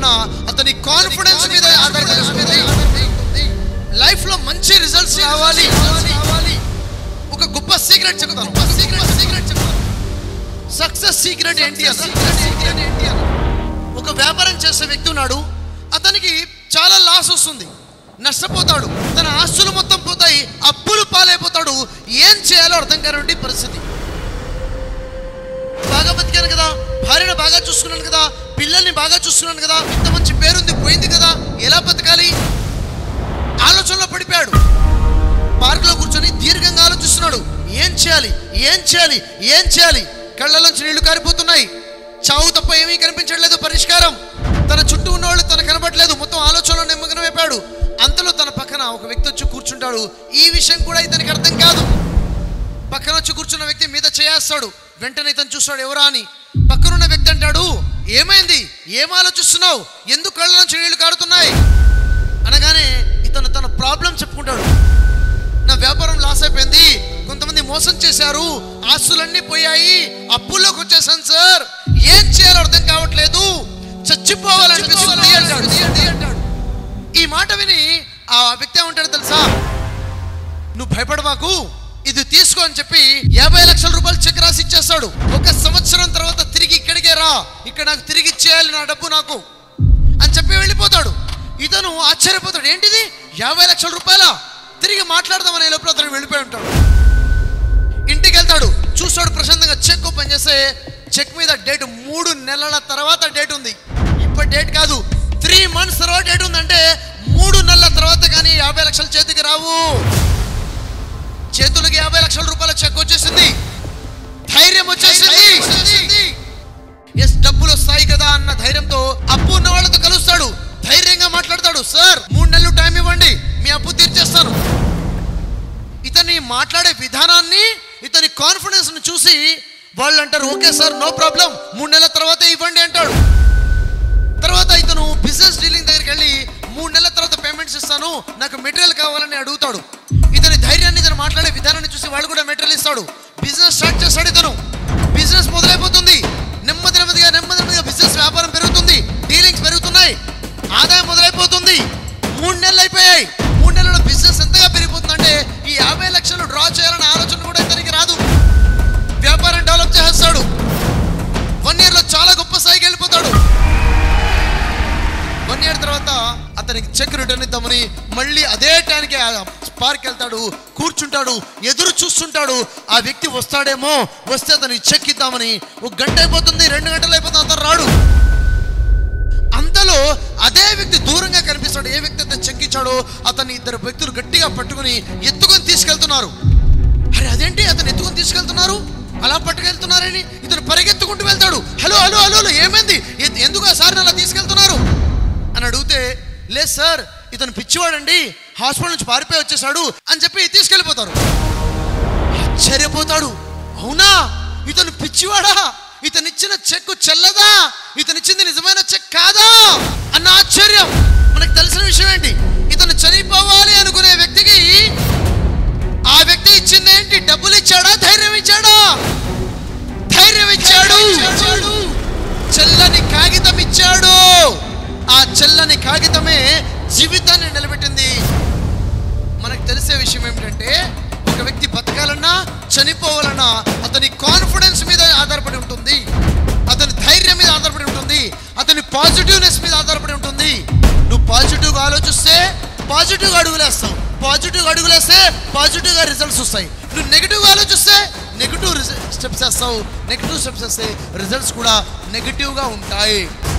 చనిపోవాలన్నా అతని కాన్ఫిడెన్స్ మీద ఆధారపడి ఉంటుంది లైఫ్ లో మంచి రిజల్ట్స్ రావాలి ఒక గొప్ప సీక్రెట్ చెప్తాను ఒక సీక్రెట్ సీక్రెట్ చెప్తాను సక్సెస్ సీక్రెట్ ఏంటి అన్న ఒక వ్యాపారం చేసే వ్యక్తి ఉన్నాడు అతనికి చాలా లాస్ వస్తుంది నష్టపోతాడు తన ఆస్తులు మొత్తం పోతాయి అప్పులు పాలైపోతాడు ఏం చేయాలో అర్థం కానివ్వండి పరిస్థితి బాగా బతికాను కదా భార్యను బాగా చూసుకున్నాను కదా పిల్లల్ని బాగా చూసుకున్నాను కదా ఇంత మంచి పేరుంది పోయింది కదా ఎలా బతకాలి ఆలోచనలో పడిపోయాడు పార్కులో కూర్చొని దీర్ఘంగా ఆలోచిస్తున్నాడు ఏం చేయాలి ఏం చేయాలి ఏం చేయాలి కళ్ళలోంచి నీళ్లు కారిపోతున్నాయి చావు తప్ప ఏమీ కనిపించట్లేదు పరిష్కారం తన చుట్టూ ఉన్నవాళ్ళు తన కనబడలేదు మొత్తం ఆలోచనలో నిమ్మగనమైపోయాడు అంతలో తన పక్కన ఒక వ్యక్తి వచ్చి కూర్చుంటాడు ఈ విషయం కూడా ఇతనికి అర్థం కాదు పక్కన వచ్చి కూర్చున్న వ్యక్తి మీద చేయేస్తాడు వెంటనే ఇతను చూస్తాడు ఎవరా అని పక్కనున్న వ్యక్తి అంటాడు ఏమైంది ఏం ఆలోచిస్తున్నావు ఎందుకు కళ్ళ నుంచి నీళ్లు కారుతున్నాయి అనగానే ఇతను తన ప్రాబ్లం చెప్పుకుంటాడు నా వ్యాపారం లాస్ అయిపోయింది కొంతమంది మోసం చేశారు ఆస్తులన్నీ పోయాయి అప్పుల్లోకి వచ్చేసాను సార్ ఏం చేయాలో అర్థం కావట్లేదు చచ్చిపోవాలనిపిస్తుంది అంటాడు ఈ మాట విని ఆ వ్యక్తి ఏమంటాడు తెలుసా నువ్వు భయపడమాకు ఇది తీసుకో అని చెప్పి యాభై లక్షల రూపాయలు చెక్ రాసి ఇచ్చేస్తాడు ఒక సంవత్సరం తర్వాత తిరిగి ఇక్కడికే రా ఇక్కడ నాకు తిరిగి ఇచ్చేయాలి నా డబ్బు నాకు అని చెప్పి వెళ్ళిపోతాడు ఇతను ఆశ్చర్యపోతాడు ఏంటిది యాభై లక్షల రూపాయల తిరిగి మాట్లాడదామనే లోపల అతను వెళ్ళిపోయి ఉంటాడు ఇంటికి వెళ్తాడు చూస్తాడు ప్రశాంతంగా చెక్ ఓపెన్ చేస్తే చెక్ మీద డేట్ మూడు నెలల తర్వాత డేట్ ఉంది ఇప్పుడు డేట్ కాదు త్రీ మంత్స్ తర్వాత డేట్ ఉందంటే మూడు నెలల తర్వాత కానీ యాభై లక్షల చేతికి రావు చేతులకి యాభై లక్షల రూపాయల చెక్ వచ్చేసింది ధైర్యం వచ్చేసింది ఎస్ డబ్బులు వస్తాయి కదా అన్న ధైర్యంతో అప్పు ఉన్న వాళ్ళతో కలుస్తాడు ధైర్యంగా మాట్లాడతాడు సార్ మూడు నెలలు టైం ఇవ్వండి మీ అప్పు తీర్చేస్తాను ఇతని మాట్లాడే విధానాన్ని ఇతని కాన్ఫిడెన్స్ ను చూసి వాళ్ళు అంటారు ఓకే సార్ నో ప్రాబ్లం మూడు నెలల తర్వాత ఇవ్వండి అంటాడు తర్వాత ఇతను బిజినెస్ డీలింగ్ దగ్గరికి వెళ్ళి మూడు నెలల తర్వాత పేమెంట్స్ ఇస్తాను నాకు మెటీరియల్ కావాలని అడుగుతాడు ఇతని ధైర్యాన్ని ఇతను మాట్లాడే విధానాన్ని చూసి వాళ్ళు కూడా మెటీరియల్ ఇస్తాడు బిజినెస్ స్టార్ట్ చేస్తాడు ఇతను బిజినెస్ మొదలైపోతుంది నెమ్మది నెమ్మదిగా నెమ్మది నెమ్మదిగా బిజినెస్ వ్యాపారం పెరుగుతుంది డీలింగ్స్ పెరుగుతున్నాయి ఆదాయం మొదలైపోతుంది మూడు నెలలు అయిపోయాయి మూడు నెలల బిజినెస్ ఎంతగా పెరిగిపోతుందంటే ఈ యాభై లక్షలు డ్రా చేయాలనే ఆలోచన కూడా ఇతనికి రాదు వ్యాపారం డెవలప్ చేస్తాడు వన్ ఇయర్ లో చాలా గొప్ప స్థాయికి వెళ్ళిపోతాడు వన్ ఇయర్ తర్వాత అతనికి చెక్ రిటర్న్ ఇద్దామని మళ్ళీ అదే టైంకి పార్క్ వెళ్తాడు కూర్చుంటాడు ఎదురు చూస్తుంటాడు ఆ వ్యక్తి వస్తాడేమో వస్తే అతనికి చెక్ ఇద్దామని ఒక గంట అయిపోతుంది రెండు గంటలు అయిపోతుంది అతను రాడు అంతలో అదే వ్యక్తి దూరంగా కనిపిస్తాడు ఏ వ్యక్తి అయితే చెక్ ఇచ్చాడో అతన్ని ఇద్దరు వ్యక్తులు గట్టిగా పట్టుకుని ఎత్తుకొని తీసుకెళ్తున్నారు అరే అదేంటి అతను ఎత్తుకొని తీసుకెళ్తున్నారు అలా పట్టుకెళ్తున్నారని ఇతను పరిగెత్తుకుంటూ వెళ్తాడు హలో హలో హలో హలో, ఏమైంది ఎ- ఎందుకు ఆ సార్ని అలా తీసుకెళ్తున్నారు అని అడిగితే లేదు సార్ ఇతను పిచ్చివాడండి హాస్పిటల్ నుంచి పారిపోయి వచ్చేసాడు అని చెప్పి తీసుకెళ్ళిపోతారు ఆశ్చర్యపోతాడు అవునా ఇతను పిచ్చివాడా ఇతను ఇచ్చిన చెక్కు చెల్లదా ఇతను ఇచ్చింది నిజమైన చెక్ కాదా అన్న ఆశ్చర్యం మనకు తెలిసిన విషయం ఏంటి ఇతను చనిపోవాలి అనుకునే వ్యక్తికి ఆ వ్యక్తి ఇచ్చింది ఏంటి డబ్బులు ఇచ్చాడా ధైర్యం ఇచ్చాడా ధైర్యం ఇచ్చాడు చెల్లని కాగితం ఇచ్చాడు ఆ చెల్లని కాగితమే జీవితాన్ని నిలబెట్టింది మనకు తెలిసే విషయం ఏమిటంటే ఒక వ్యక్తి బతకాలన్నా చనిపోవాలన్నా అతని కాన్ఫిడెన్స్ మీద ఆధారపడి ఉంటుంది అతని ధైర్యం మీద ఆధారపడి ఉంటుంది అతని పాజిటివ్నెస్ మీద ఆధారపడి ఉంటుంది నువ్వు పాజిటివ్గా ఆలోచిస్తే పాజిటివ్గా అడుగులేస్తావు పాజిటివ్గా అడుగులేస్తే పాజిటివ్గా రిజల్ట్స్ వస్తాయి నువ్వు నెగిటివ్గా ఆలోచిస్తే నెగిటివ్ స్టెప్స్ వేస్తావు నెగిటివ్ స్టెప్స్ వేస్తే రిజల్ట్స్ కూడా నెగిటివ్గా ఉంటాయి